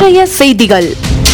இன்றைய செய்திகள்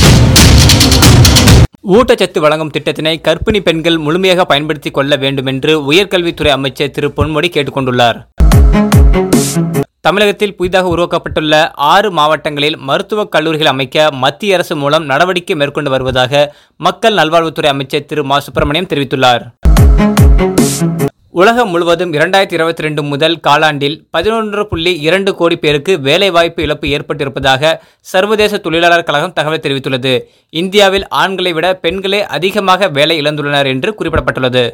ஊட்டச்சத்து வழங்கும் திட்டத்தினை கர்ப்பிணி பெண்கள் முழுமையாக பயன்படுத்திக் கொள்ள வேண்டும் என்று உயர்கல்வித்துறை அமைச்சர் திரு பொன்முடி கேட்டுக்கொண்டுள்ளார் தமிழகத்தில் புதிதாக உருவாக்கப்பட்டுள்ள ஆறு மாவட்டங்களில் மருத்துவக் கல்லூரிகள் அமைக்க மத்திய அரசு மூலம் நடவடிக்கை மேற்கொண்டு வருவதாக மக்கள் நல்வாழ்வுத்துறை அமைச்சர் திரு மா சுப்பிரமணியம் தெரிவித்துள்ளார் உலகம் முழுவதும் இரண்டாயிரத்தி இருபத்தி ரெண்டு முதல் காலாண்டில் பதினொன்று புள்ளி இரண்டு கோடி பேருக்கு வேலைவாய்ப்பு இழப்பு ஏற்பட்டிருப்பதாக சர்வதேச தொழிலாளர் கழகம் தகவல் தெரிவித்துள்ளது இந்தியாவில் ஆண்களை விட பெண்களே அதிகமாக வேலை இழந்துள்ளனர் என்று குறிப்பிடப்பட்டுள்ளது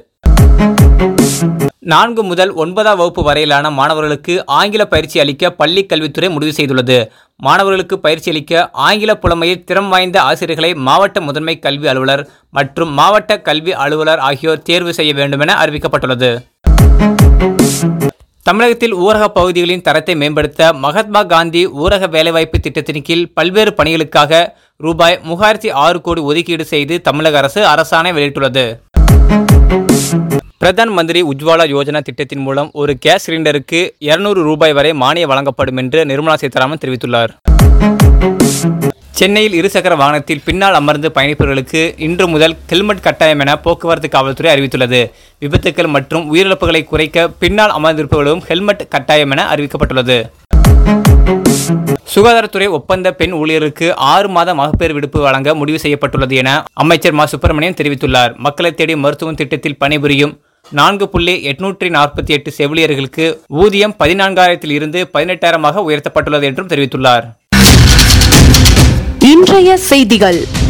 நான்கு முதல் ஒன்பதாம் வகுப்பு வரையிலான மாணவர்களுக்கு ஆங்கில பயிற்சி அளிக்க பள்ளி கல்வித்துறை முடிவு செய்துள்ளது மாணவர்களுக்கு பயிற்சி அளிக்க ஆங்கில புலமையில் திறம் வாய்ந்த ஆசிரியர்களை மாவட்ட முதன்மை கல்வி அலுவலர் மற்றும் மாவட்ட கல்வி அலுவலர் ஆகியோர் தேர்வு செய்ய வேண்டும் என அறிவிக்கப்பட்டுள்ளது தமிழகத்தில் ஊரக பகுதிகளின் தரத்தை மேம்படுத்த மகாத்மா காந்தி ஊரக வேலைவாய்ப்பு திட்டத்தின் கீழ் பல்வேறு பணிகளுக்காக ரூபாய் மூவாயிரத்தி ஆறு கோடி ஒதுக்கீடு செய்து தமிழக அரசு அரசாணை வெளியிட்டுள்ளது பிரதான் மந்திரி உஜ்வாலா யோஜனா திட்டத்தின் மூலம் ஒரு கேஸ் சிலிண்டருக்கு 200 ரூபாய் வரை மானியம் வழங்கப்படும் என்று நிர்மலா சீதாராமன் தெரிவித்துள்ளார் சென்னையில் இருசக்கர வாகனத்தில் பின்னால் அமர்ந்து பயணிப்பவர்களுக்கு இன்று முதல் ஹெல்மெட் கட்டாயம் என போக்குவரத்து காவல்துறை அறிவித்துள்ளது விபத்துக்கள் மற்றும் உயிரிழப்புகளை குறைக்க பின்னால் அமர்ந்திருப்பவர்களும் ஹெல்மெட் கட்டாயம் என அறிவிக்கப்பட்டுள்ளது சுகாதாரத்துறை ஒப்பந்த பெண் ஊழியருக்கு ஆறு மாத மகப்பேறு விடுப்பு வழங்க முடிவு செய்யப்பட்டுள்ளது என அமைச்சர் மா சுப்பிரமணியன் தெரிவித்துள்ளார் மக்களை தேடி மருத்துவம் திட்டத்தில் பணிபுரியும் நான்கு புள்ளி எட்நூற்றி நாற்பத்தி எட்டு செவிலியர்களுக்கு ஊதியம் பதினான்காயிரத்தில் இருந்து பதினெட்டாயிரமாக உயர்த்தப்பட்டுள்ளது என்றும் தெரிவித்துள்ளார் இன்றைய செய்திகள்